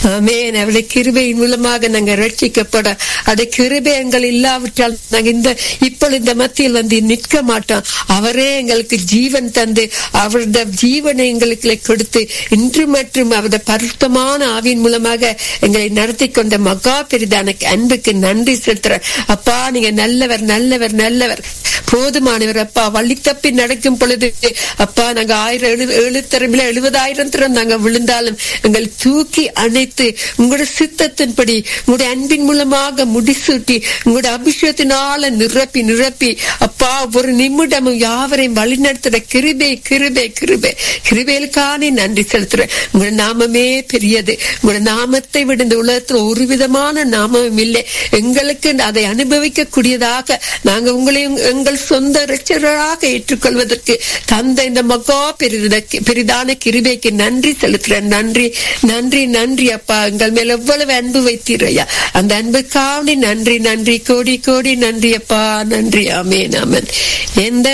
ஆமென் அவருடைய கிருபையின் மூலமாக நாங்க ரட்சிக்கப்பட அது கிருபை எங்கள் இல்லாவிட்டால் நாங்க இந்த இப்பொழுது இந்த மத்தியில் வந்து நிற்க மாட்டோம் அவரே எங்களுக்கு ஜீவன் தந்து அவருடைய ஜீவனை எங்களுக்கு கொடுத்து இன்று மற்றும் அவருடைய பருத்தமான ஆவியின் மூலமாக எங்களை நடத்தி கொண்ட மகா பெரிதான அன்புக்கு நன்றி செலுத்துறேன் அப்பா நீங்க நல்லவர் நல்லவர் நல்லவர் போதுமானவர் அப்பா வழி தப்பி நடக்கும் பொழுது அப்பா நாங்க ஆயிரம் எழு ஏழு தரமில்ல எழுபதாயிரம் தரம் நாங்க விழுந்தாலும் எங்கள் தூக்கி அணைத்து உங்களோட சித்தத்தின்படி உங்களுடைய அன்பின் மூலமாக முடிசூட்டி உங்களோட அபிஷேகத்தினால நிரப்பி நிரப்பி அப்பா ஒரு நிமிடமும் யாவரையும் வழிநடத்துற கிருபை கிருபை கிருபை கிருபைகளுக்கானே நன்றி செலுத்துறேன் உங்களோட நாமமே பெரியது உங்களோட நாமத்தை விட இந்த உலகத்துல ஒரு விதமான நாமமும் இல்லை எங்களுக்கு அதை அனுபவிக்க கூடியதாக நாங்க உங்களையும் எங்கள் சொந்த ரட்சகராக ஏற்றுக்கொள்வதற்கு தந்த இந்த மகா பெரித பெரிதான கிருபைக்கு நன்றி செலுத்துறேன் நன்றி நன்றி நன்றி அப்பா எங்கள் மேல எவ்வளவு அன்பு வைத்தீரையா அந்த அன்புக்காண்டி நன்றி நன்றி கோடி கோடி நன்றி அப்பா நன்றி ஆமேன் ஆமன் எந்த